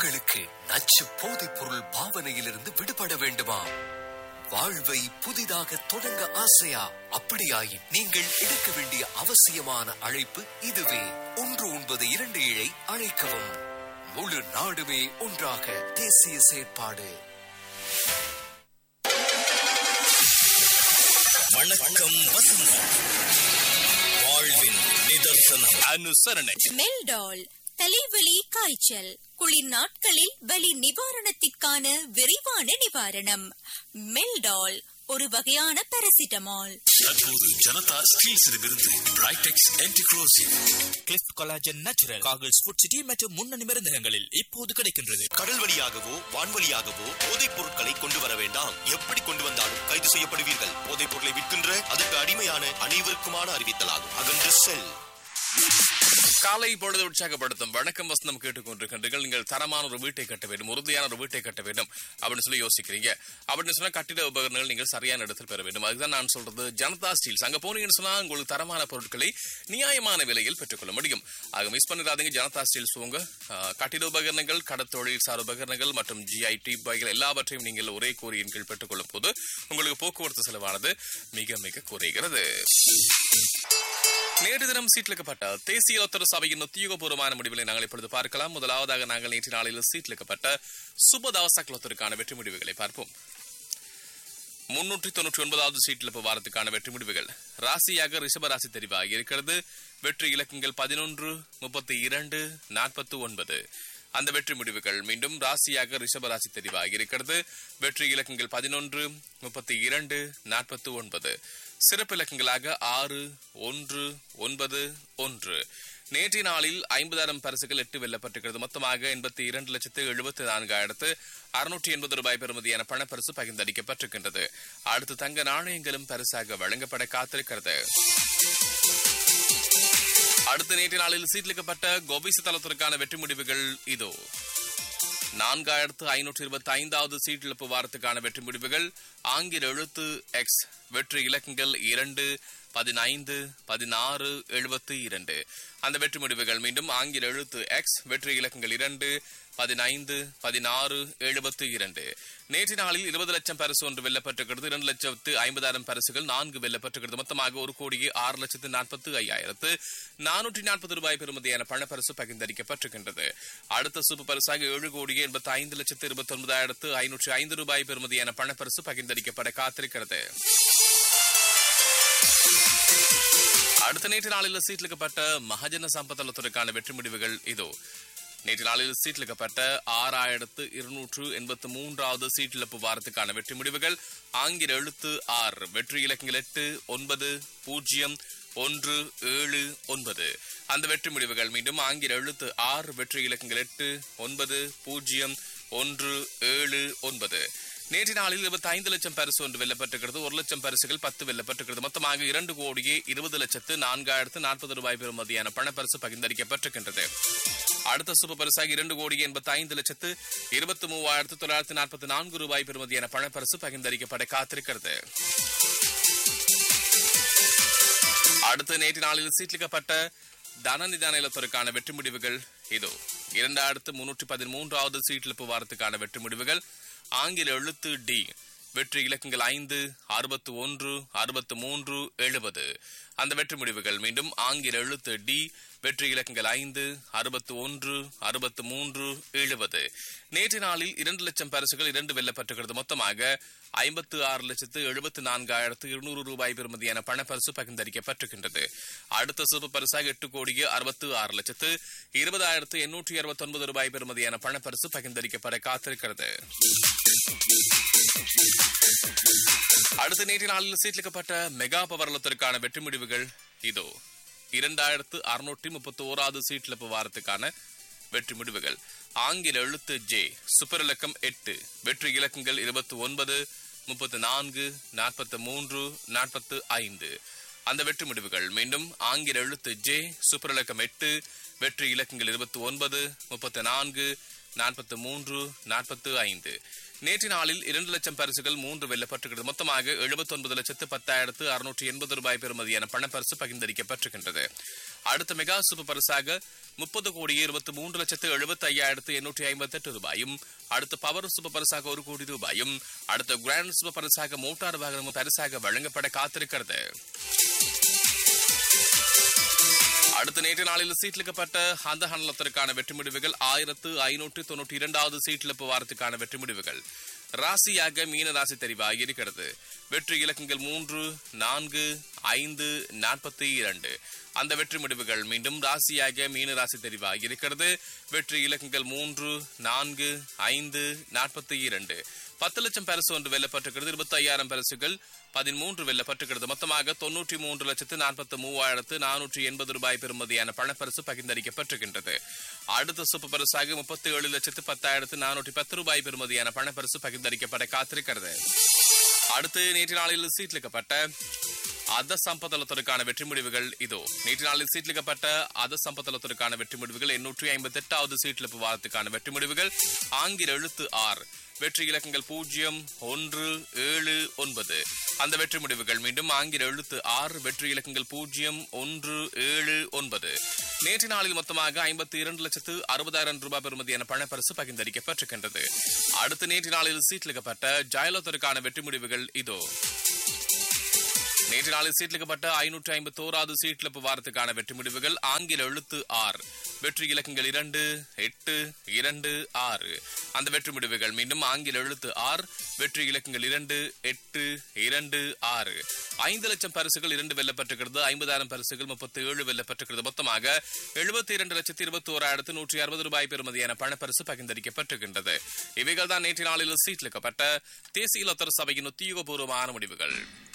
உங்களுக்கு நச்சு போதைப் பொருள் பாவனையிலிருந்து விடுபட வேண்டுமா வாழ்வை புதிதாக தொடங்க ஆசையா அப்படியாயின் நீங்கள் எடுக்க வேண்டிய அவசியமான அழைப்பு இதுவே ஒன்று ஒன்பது இரண்டு ஏழை அழைக்கவும் முழு நாடுமே ஒன்றாக தேசிய செயற்பாடு வணக்கம் வசந்தம் வாழ்வின் நிதர்சனம் அனுசரணை மெல்டால் தலைவலி காய்ச்சல் குளிர் நாட்களில் வலி நிவாரணத்திற்கான விரைவான நிவாரணம் மெல்டால் ஒரு வகையான பாராசிட்டமால் தற்போது ஜனதா ஸ்டீல்ஸிடமிருந்து பிரைடெக்ஸ் ஆன்டிக்ளோசிவ் கிளிஃப்ட் கொலாஜன் நேச்சுரல் காகிள்ஸ் ஃபுட் சிட்டி மற்றும் முன்னணி மருந்தகங்களில் இப்போது கிடைக்கின்றது கடல் வழியாகவோ வான்வழியாகவோ போதைப் பொருட்களை கொண்டு வர வேண்டாம் எப்படி கொண்டு வந்தாலும் கைது செய்யப்படுவீர்கள் போதைப் பொருளை விற்கின்ற அதற்கு அடிமையான அனைவருக்குமான அறிவித்தலாகும் அகன்று செல் காலை பொழுது உற்சாகப்படுத்தும் வணக்கம் வசந்தம் கேட்டுக்கொண்டிருக்கின்றீர்கள் நீங்கள் தரமான ஒரு வீட்டை கட்ட வேண்டும் உறுதியான ஒரு வீட்டை கட்ட வேண்டும் அப்படின்னு சொல்லி யோசிக்கிறீங்க அப்படின்னு சொன்னா கட்டிட உபகரணங்கள் நீங்கள் சரியான இடத்தில் பெற வேண்டும் அதுதான் நான் சொல்றது ஜனதா ஸ்டீல்ஸ் அங்க போனீங்கன்னு சொன்னா உங்களுக்கு தரமான பொருட்களை நியாயமான விலையில் பெற்றுக்கொள்ள முடியும் ஆக மிஸ் பண்ணிடாதீங்க ஜனதா ஸ்டீல்ஸ் போங்க ஆஹ், கட்டிட உபகரணங்கள் கடத்தொழில் சார் உபகரணங்கள் மற்றும் ஜிஐடி பைகள் எல்லாவற்றையும் நீங்கள் ஒரே கோரியின் கீழ் பெற்றுக்கொள்ளும் போது உங்களுக்கு போக்குவரத்து செலவானது மிக மிக குறைகிறது நேற்று தினம் சீட்லிக்கப்பட்ட தேசிய ஒத்தர சபையின் உத்தியோகபூர்வமான முடிவுகளை நாங்கள் இப்பொழுது பார்க்கலாம் முதலாவதாக நாங்கள் நேற்று நாளில் சீட்லிக்கப்பட்ட சுபதாச குலத்திற்கான வெற்றி முடிவுகளை பார்ப்போம் முன்னூற்றி தொன்னூற்றி ஒன்பதாவது சீட்டில் வாரத்துக்கான வெற்றி முடிவுகள் ராசியாக ரிஷபராசி தெரிவாகி இருக்கிறது வெற்றி இலக்கங்கள் பதினொன்று முப்பத்தி இரண்டு நாற்பத்தி ஒன்பது அந்த வெற்றி முடிவுகள் மீண்டும் ராசியாக ரிஷபராசி தெரிவாகி இருக்கிறது வெற்றி இலக்கங்கள் பதினொன்று முப்பத்தி இரண்டு நாற்பத்தி ஒன்பது சிறப்பு இலக்கங்களாக ஆறு ஒன்று ஒன்பது ஒன்று நேற்றைய நாளில் ஐம்பதாயிரம் பரிசுகள் எட்டு வெல்லப்பட்டிருக்கிறது மொத்தமாக எண்பத்தி இரண்டு லட்சத்து எழுபத்தி நான்காயிரத்து அறுநூற்றி எண்பது ரூபாய் பெறுமதியான பணப்பரிசு பகிர்ந்தளிக்கப்பட்டிருக்கின்றது அடுத்து தங்க நாணயங்களும் பரிசாக வழங்கப்பட காத்திருக்கிறது அடுத்த நேற்று நாளில் சீட்லிக்கப்பட்ட கோபிச தளத்திற்கான வெற்றி முடிவுகள் இதோ நான்காயிரத்து ஐநூற்றி இருபத்தி ஐந்தாவது சீட்டிழப்பு வாரத்துக்கான வெற்றி முடிவுகள் ஆங்கில எழுத்து எக்ஸ் வெற்றி இலக்கங்கள் இரண்டு பதினைந்து பதினாறு எழுபத்தி இரண்டு அந்த வெற்றி முடிவுகள் மீண்டும் ஆங்கில எழுத்து எக்ஸ் வெற்றி இலக்கங்கள் இரண்டு பதினைந்து பதினாறு எழுபத்தி இரண்டு நேற்று நாளில் இருபது லட்சம் பரிசு ஒன்று வெல்லப்பட்டிருக்கிறது இரண்டு லட்சத்து ஐம்பதாயிரம் பரிசுகள் நான்கு வெல்லப்பட்டிருக்கிறது மொத்தமாக ஒரு கோடியே ஆறு லட்சத்து நாற்பத்து ஐயாயிரத்து நானூற்றி நாற்பது ரூபாய் பெறுமதியான பணப்பரிசு பகிர்ந்தளிக்கப்பட்டிருக்கின்றது அடுத்த சூப்பர் பரிசாக ஏழு கோடியே எண்பத்தி ஐந்து லட்சத்து இருபத்தி ஒன்பதாயிரத்து ஐநூற்றி ஐந்து ரூபாய் பெறுமதியான பணப்பரிசு பகிர்ந்தளிக்கப்பட காத்திருக்கிறது அடுத்த நேற்று நாளில் சீட்லிக்கப்பட்ட மகஜன சம்பத்தலத்துறைக்கான வெற்றி முடிவுகள் இதோ நேற்று நாளில் சீட்லிக்கப்பட்ட ஆறாயிரத்து இருநூற்று எண்பத்து மூன்றாவது சீட்டிழப்பு வாரத்துக்கான வெற்றி முடிவுகள் ஆங்கில எழுத்து ஆர் வெற்றி இலக்கங்கள் எட்டு ஒன்பது பூஜ்ஜியம் ஒன்று ஏழு ஒன்பது அந்த வெற்றி முடிவுகள் மீண்டும் ஆங்கில எழுத்து ஆர் வெற்றி இலக்கங்கள் எட்டு ஒன்பது பூஜ்ஜியம் ஒன்று ஏழு ஒன்பது நேற்று நாளில் இருபத்தி ஐந்து லட்சம் பரிசு ஒன்று வெல்லப்பட்டிருக்கிறது ஒரு லட்சம் பரிசுகள் பத்து வெல்லப்பட்டிருக்கிறது மொத்தமாக இரண்டு கோடியே இருபது லட்சத்து நான்காயிரத்து நாற்பது ரூபாய் பெறுமதியான பணப்பரிசு பகிர்ந்தளிக்கப்பட்டிருக்கின்றது அடுத்த சூப்பர் பரிசாக இரண்டு கோடியே எண்பத்தி ஐந்து லட்சத்து இருபத்தி மூவாயிரத்து தொள்ளாயிரத்து நாற்பத்தி நான்கு ரூபாய் பெறுமதியான பணப்பரிசு பகிர்ந்தளிக்கப்பட காத்திருக்கிறது அடுத்த நேற்று நாளில் சீட்லிக்கப்பட்ட தனநிதான இலத்திற்கான வெற்றி முடிவுகள் இதோ இரண்டாயிரத்து முன்னூற்றி பதிமூன்றாவது சீட்டிழப்பு வாரத்துக்கான வெற்றி முடிவுகள் ஆங்கில எழுத்து டி வெற்றி இலக்கங்கள் ஐந்து அறுபத்து ஒன்று அறுபத்து மூன்று எழுபது அந்த வெற்றி முடிவுகள் மீண்டும் ஆங்கில எழுத்து டி வெற்றி இலக்கங்கள் ஐந்து அறுபத்து ஒன்று அறுபத்து மூன்று எழுபது நேற்று நாளில் இரண்டு லட்சம் பரிசுகள் இரண்டு வெல்லப்பட்டிருக்கிறது மொத்தமாக ஐம்பத்து ஆறு லட்சத்து எழுபத்து நான்காயிரத்து இருநூறு ரூபாய் பெறுமதியான பணப்பரிசு பகிர்ந்தளிக்கப்பட்டிருக்கின்றது அடுத்த சிறப்பு பரிசாக எட்டு கோடியே அறுபத்து ஆறு லட்சத்து இருபதாயிரத்து எண்ணூற்றி அறுபத்தி ஒன்பது ரூபாய் பெறுமதியான பணப்பரிசு பகிர்ந்தளிக்கப்பட காத்திருக்கிறது அடுத்த நேற்று நாளில் சீட்லிக்கப்பட்ட மெகா பவர்லத்திற்கான வெற்றி முடிவுகள் இதோ இரண்டாயிரத்து அறுநூற்றி முப்பத்தி ஓராவது சீட்லிப்பு வாரத்துக்கான வெற்றி முடிவுகள் ஆங்கில எழுத்து ஜே சூப்பர் இலக்கம் எட்டு வெற்றி இலக்கங்கள் இருபத்தி ஒன்பது முப்பத்து நான்கு நாற்பத்து மூன்று நாற்பத்து ஐந்து அந்த வெற்றி முடிவுகள் மீண்டும் ஆங்கில எழுத்து ஜே சூப்பர் இலக்கம் எட்டு வெற்றி இலக்கங்கள் இருபத்தி ஒன்பது முப்பத்து நான்கு நாற்பத்து மூன்று நாற்பத்து ஐந்து நேற்று நாளில் இரண்டு லட்சம் பரிசுகள் மூன்று வெல்லப்பட்டிருக்கிறது மொத்தமாக எழுபத்தி ஒன்பது லட்சத்து பத்தாயிரத்து அறுநூற்றி எண்பது ரூபாய் பெறுமதியான பணப்பரிசு பகிர்ந்தளிக்கப்பட்டிருக்கின்றது அடுத்த மெகா சூப்பர் பரிசாக முப்பது கோடி இருபத்தி மூன்று லட்சத்து எழுபத்தி ஐயாயிரத்து எண்ணூற்றி ஐம்பத்தி எட்டு ரூபாயும் அடுத்த பவர் சூப்பர் பரிசாக ஒரு கோடி ரூபாயும் அடுத்த கிராண்ட் சூப்பர் பரிசாக மோட்டார் வாகனம் பரிசாக வழங்கப்பட காத்திருக்கிறது அடுத்த நேற்று நாளில் சீட்லிக்கப்பட்ட அந்த ஹனலத்திற்கான வெற்றி முடிவுகள் ஆயிரத்து ஐநூற்று தொன்னூற்றி இரண்டாவது சீட்லிப்பு வாரத்துக்கான வெற்றி முடிவுகள் ராசியாக மீன ராசி தெரிவாகி இருக்கிறது வெற்றி இலக்கங்கள் மூன்று நான்கு ஐந்து நாற்பத்தி இரண்டு அந்த வெற்றி முடிவுகள் மீண்டும் ராசியாக மீன ராசி தெரிவாகி இருக்கிறது வெற்றி இலக்கங்கள் மூன்று நான்கு ஐந்து நாற்பத்தி இரண்டு பத்து லட்சம் பரிசு ஒன்று வெல்லப்பட்டிருக்கிறது இருபத்தி ஐயாயிரம் பரிசுகள் பதிமூன்று வெல்லப்பட்டிருக்கிறது மொத்தமாக தொன்னூற்றி மூன்று லட்சத்து நாற்பத்தி மூவாயிரத்து நானூற்றி எண்பது ரூபாய் பெறுமதியான பணப்பரிசு பகிர்ந்தளிக்கப்பட்டிருக்கின்றது அடுத்த சூப்பர் பரிசாக முப்பத்தி ஏழு லட்சத்து பத்தாயிரத்து நானூற்றி பத்து ரூபாய் பெறுமதியான பணப்பரிசு பகிர்ந்தளிக்கப்பட காத்திருக்கிறது அடுத்து நேற்று நாளில் சீட்லிக்கப்பட்ட அத சம்பதளத்திற்கான வெற்றி முடிவுகள் இதோ நேற்று நாளில் சீட்லிக்கப்பட்ட அத சம்பதளத்திற்கான வெற்றி முடிவுகள் எண்ணூற்றி ஐம்பத்தி எட்டாவது சீட்லிப்பு வாரத்துக்கான வெற்றி முடிவுகள் ஆங்கில எழுத்து ஆர் வெற்றி இலக்கங்கள் பூஜ்ஜியம் ஒன்று ஏழு ஒன்பது அந்த வெற்றி முடிவுகள் மீண்டும் ஆங்கில எழுத்து ஆறு வெற்றி இலக்கங்கள் பூஜ்ஜியம் ஒன்று ஏழு ஒன்பது நேற்று நாளில் மொத்தமாக ஐம்பத்தி இரண்டு லட்சத்து அறுபதாயிரம் ரூபாய் பெறுமதியான பணப்பரிசு பகிர்ந்தளிக்கப்பட்டிருக்கின்றது அடுத்த நேற்று நாளில் சீட்லிக்கப்பட்ட ஜயலலிதாவுக்கான வெற்றி முடிவுகள் இதோ நேற்று நாளில் சீட்லிக்கப்பட்ட ஐநூற்றி ஐம்பத்தி ஓராவது சீட்லிப்பு வாரத்துக்கான வெற்றி முடிவுகள் ஆங்கில எழுத்து ஆர் வெற்றி இலக்கங்கள் இரண்டு எட்டு இரண்டு ஆறு அந்த வெற்றி முடிவுகள் மீண்டும் ஆங்கில எழுத்து ஆர் வெற்றி இலக்கங்கள் இரண்டு எட்டு இரண்டு ஆறு ஐந்து லட்சம் பரிசுகள் இரண்டு வெல்லப்பட்டிருக்கிறது ஐம்பதாயிரம் பரிசுகள் முப்பத்தி ஏழு வெல்லப்பட்டிருக்கிறது மொத்தமாக எழுபத்தி இரண்டு லட்சத்தி இருபத்தி ஓராயிரத்து நூற்றி அறுபது ரூபாய் பெறுமதியான பணப்பரிசு பகிர்ந்தளிக்கப்பட்டிருக்கின்றது இவைகள் தான் நேற்று நாளில் சீட்லிக்கப்பட்ட தேசிய லொத்தர் சபையின் உத்தியோகபூர்வமான முடிவுகள்